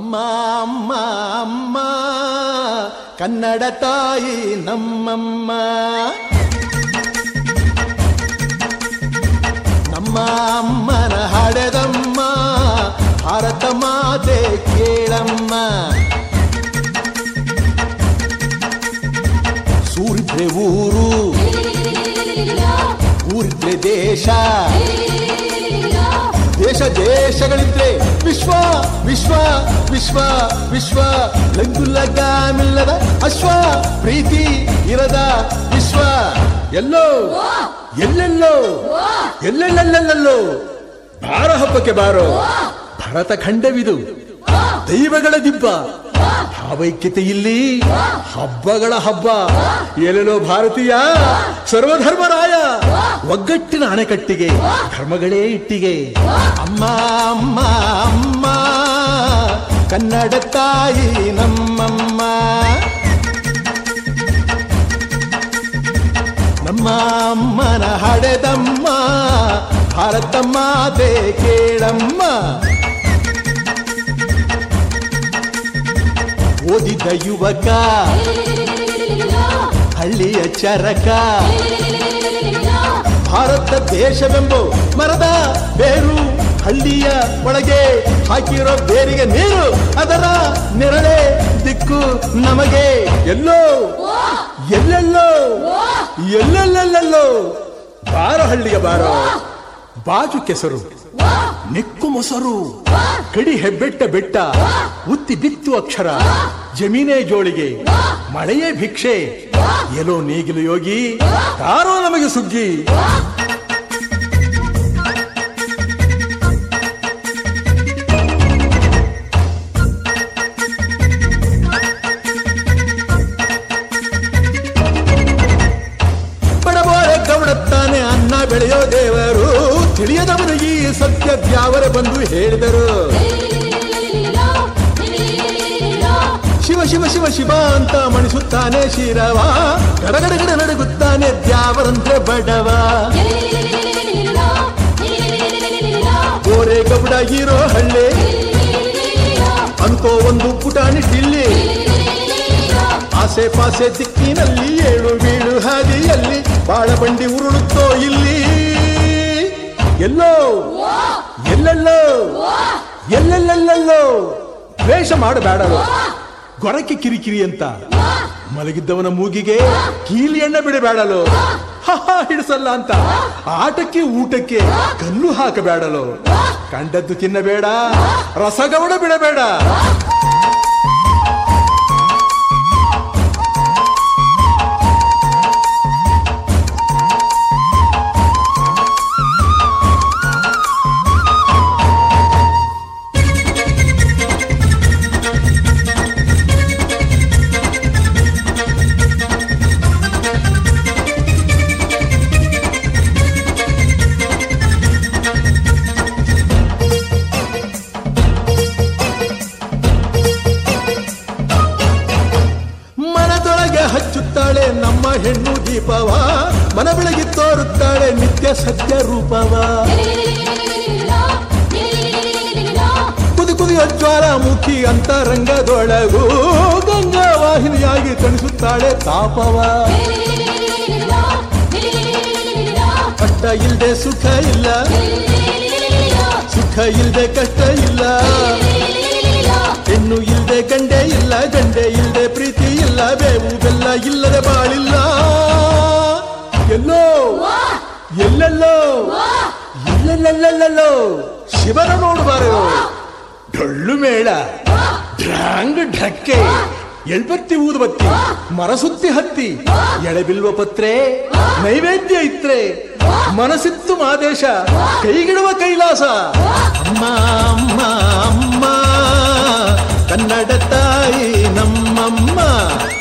ಅಮ್ಮ ಅಮ್ಮ ಅಮ್ಮ ಕನ್ನಡ ತಾಯಿ ನಮ್ಮಮ್ಮ ನಮ್ಮ ಅಮ್ಮನ ಹಾಡೆದಮ್ಮ ಭಾರತ ಮಾತೆ ಕೇಳಮ್ಮ ಸೂರಿದ್ರೆ ಊರು ಊರಿದ್ರೆ ದೇಶ ದೇಶ ದೇಶಗಳಿದ್ರೆ ವಿಶ್ವ ವಿಶ್ವ ವಿಶ್ವ ವಿಶ್ವ ಲಗ್ಗುಲ್ಲಗಾಮಿಲ್ಲದ ಅಶ್ವ ಪ್ರೀತಿ ಇರದ ವಿಶ್ವ ಎಲ್ಲೋ ಎಲ್ಲೆಲ್ಲೋ ಎಲ್ಲೆಲ್ಲೆಲ್ಲೆಲ್ಲೋ ಬಾರ ಹಬ್ಬಕ್ಕೆ ಬಾರೋ ಭರತ ಖಂಡವಿದು ದೈವಗಳ ದಿಬ್ಬ ಭಾವೈಕ್ಯತೆ ಇಲ್ಲಿ ಹಬ್ಬಗಳ ಹಬ್ಬ ಎಲ್ಲೆಲ್ಲೋ ಭಾರತೀಯ ಸರ್ವಧರ್ಮರಾಯ ಒಗ್ಗಟ್ಟಿನ ಅಣೆಕಟ್ಟಿಗೆ ಧರ್ಮಗಳೇ ಇಟ್ಟಿಗೆ ಅಮ್ಮ ಅಮ್ಮ ಅಮ್ಮ ಕನ್ನಡ ತಾಯಿ ನಮ್ಮಮ್ಮ ನಮ್ಮ ಅಮ್ಮನ ಹಡೆದಮ್ಮ ಭಾರತ ಮಾತೆ ಕೇಳಮ್ಮ ಓದಿದ ಯುವಕ ಹಳ್ಳಿಯ ಚರಕ ಭಾರತ ದೇಶವೆಂಬೋ ಮರದ ಬೇರು ಹಳ್ಳಿಯ ಒಳಗೆ ಹಾಕಿರೋ ಬೇರಿಗೆ ನೀರು ಅದರ ನೆರಳೆ ದಿಕ್ಕು ನಮಗೆ ಎಲ್ಲೋ ಎಲ್ಲೆಲ್ಲೋ ಎಲ್ಲೆಲ್ಲೆಲ್ಲೆಲ್ಲೋ ಬಾರೋ ಹಳ್ಳಿಗೆ ಬಾರೋ ಬಾಜು ಕೆಸರು ನೆಕ್ಕು ಮೊಸರು ಕಡಿ ಹೆಬ್ಬೆಟ್ಟ ಬೆಟ್ಟ ಉತ್ತಿ ಬಿತ್ತು ಅಕ್ಷರ ಜಮೀನೇ ಜೋಳಿಗೆ ಮಳೆಯೇ ಭಿಕ್ಷೆ ಎಲ್ಲೋ ನೇಗಿಲು ಯೋಗಿ ಯಾರೋ ನಮಗೆ ಸುಗ್ಗಿ ಬಡಬೋರೆ ಗೌಡತ್ತಾನೆ ಅನ್ನ ಬೆಳೆಯೋ ದೇವರು ತಿಳಿಯದವನು ಈ ಸತ್ಯ ದ್ಯಾವರ ಬಂದು ಹೇಳಿದರು ಶಿವ ಶಿವ ಶಿವ ಶಿವ ಅಂತ ಮಣಿಸುತ್ತಾನೆ ಶಿರವ ಗಡಗಡಗಡ ನಡುಗುತ್ತಾನೆ ದ್ಯಾವರಂದ್ರೆ ಬಡವ ಗೋರೆ ಗೌಡ ಇರೋ ಹಳ್ಳಿ ಅನ್ಕೋ ಒಂದು ಪುಟಾಣಿ ಟಿಲ್ಲಿ ಆಸೆ ಪಾಸೆ ದಿಕ್ಕಿನಲ್ಲಿ ಏಳು ಬೀಳು ಹಾದಿಯಲ್ಲಿ ಬಾಳ ಬಂಡಿ ಉರುಳುತ್ತೋ ಇಲ್ಲಿ ಎಲ್ಲೋ ಎಲ್ಲೆಲ್ಲೋ ಎಲ್ಲೆಲ್ಲೆಲ್ಲೆಲ್ಲೋ ದ್ವೇಷ ಮಾಡಬೇಡರು ಗೊರಕ್ಕೆ ಕಿರಿಕಿರಿ ಅಂತ ಮಲಗಿದ್ದವನ ಮೂಗಿಗೆ ಕೀಲಿ ಎಣ್ಣೆ ಬಿಡಬೇಡಲು ಹಹ ಹಿಡಿಸಲ್ಲ ಅಂತ ಆಟಕ್ಕೆ ಊಟಕ್ಕೆ ಕಲ್ಲು ಹಾಕಬೇಡಲು ಕಂಡದ್ದು ತಿನ್ನಬೇಡ ರಸಗೌಡ ಬಿಡಬೇಡ ಮನದೊಳಗೆ ಹಚ್ಚುತ್ತಾಳೆ ನಮ್ಮ ಹೆಣ್ಣು ದೀಪವ ಮನ ಬೆಳಗಿ ತೋರುತ್ತಾಳೆ ನಿತ್ಯ ಸತ್ಯ ರೂಪವ ಕುದಿ ಕುದಿಯ ಜ್ವಾಲಾಮುಖಿ ಅಂತರಂಗದೊಳಗೂ ಗಂಗಾ ವಾಹಿನಿಯಾಗಿ ತಣಿಸುತ್ತಾಳೆ ತಾಪವ ಕಷ್ಟ ಇಲ್ದೆ ಸುಖ ಇಲ್ಲ ಸುಖ ಇಲ್ದೆ ಕಷ್ಟ ಇಲ್ಲ ಹೆಣ್ಣು ಇಲ್ದೆ ಗಂಡೆ ಇಲ್ಲ ಗಂಡೆ ಇಲ್ದೆ ಪ್ರೀತಿ ಇಲ್ಲ ಬೇವು ಬೆಲ್ಲ ಇಲ್ಲದೆ ಬಾಳಿಲ್ಲ ಎಲ್ಲೋ ಎಲ್ಲೆಲ್ಲೋ ಎಲ್ಲೆಲ್ಲೆಲ್ಲೆಲ್ಲೋ ಶಿವನ ನೋಡಬಾರು ಡೊಳ್ಳು ಮೇಳ ಡ್ರಾಂಗ್ ಢಕ್ಕೆ ಎಳ್ಬತ್ತಿ ಊದುಬತ್ತಿ ಮರಸುತ್ತಿ ಹತ್ತಿ ಎಳೆಬಿಲ್ವ ಪತ್ರೆ ನೈವೇದ್ಯ ಇತ್ರೆ ಮನಸ್ಸಿತ್ತು ಮಾದೇಶ ಕೈಗಿಡುವ ಕೈಲಾಸ ಅಮ್ಮ ಅಮ್ಮ ಅಮ್ಮ ಕನ್ನಡ ತಾಯಿ ನಮ್ಮಮ್ಮ